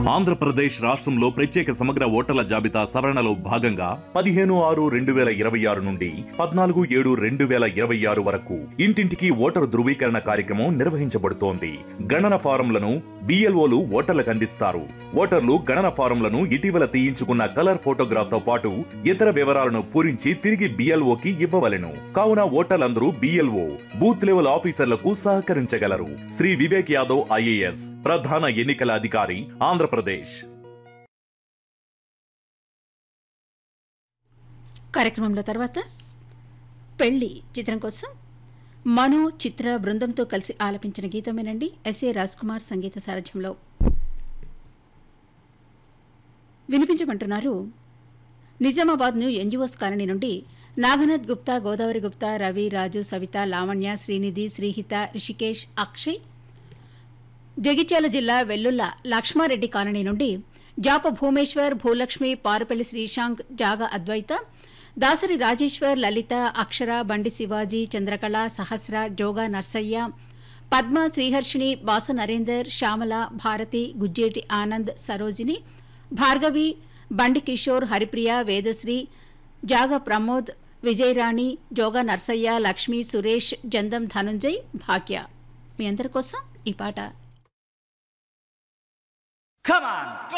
ఆంధ్రప్రదేశ్ రాష్ట్రంలో ప్రత్యేక సమగ్ర ఓటర్ల జాబితా సవరణలో భాగంగా పదిహేను ఆరు రెండు వేల ఇరవై ఆరు నుండి పద్నాలుగు ఏడు రెండు వేల ఇరవై ఆరు వరకు ఇంటింటికి ఓటరు ధృవీకరణ కార్యక్రమం నిర్వహించబడుతోంది గణన ఫారంలను బిఎల్ఓలు ఓటర్లకు అందిస్తారు ఓటర్లు గణన ఫారంలను ఇటీవల తీయించుకున్న కలర్ ఫోటోగ్రాఫ్ తో పాటు ఇతర వివరాలను పూరించి తిరిగి బిఎల్ఓకి ఇవ్వవలెను కావున ఓటర్లందరూ బిఎల్ఓ బూత్ లెవెల్ ఆఫీసర్లకు సహకరించగలరు శ్రీ వివేక్ యాదవ్ ఐఏఎస్ ప్రధాన ఎన్నికల అధికారి ఆంధ్రప్రదేశ్ కార్యక్రమంలో తర్వాత పెళ్లి చిత్రం కోసం మను చిత్ర బృందంతో కలిసి ఆలపించిన గీతమేనండి ఎస్ఏ రాజ్ కుమార్ సంగీత సారథ్యంలో వినిపించమంటున్నారు నిజామాబాద్ న్యూ ఎన్జిఓస్ కాలనీ నుండి నాగనాథ్ గుప్తా గోదావరి గుప్తా రవి రాజు సవిత లావణ్య శ్రీనిధి శ్రీహిత రిషికేష్ అక్షయ్ జగిత్యాల జిల్లా వెల్లుల్ల లక్ష్మారెడ్డి కాలనీ నుండి జాప భూమేశ్వర్ భూలక్ష్మి పారుపల్లి శ్రీశాంక్ జాగ అద్వైత దాసరి రాజేశ్వర్ లలిత అక్షర బండి శివాజీ చంద్రకళ సహస్ర జోగా నర్సయ్య పద్మ శ్రీహర్షిణి బాస నరేందర్ శ్యామల భారతి గుజ్జేటి ఆనంద్ సరోజిని భార్గవి బండి కిషోర్ హరిప్రియ వేదశ్రీ జాగ ప్రమోద్ విజయరాణి జోగా నర్సయ్య లక్ష్మి సురేష్ జందం ధనుంజయ్ భాగ్య మీ అందరి కోసం ఈ పాట Come on!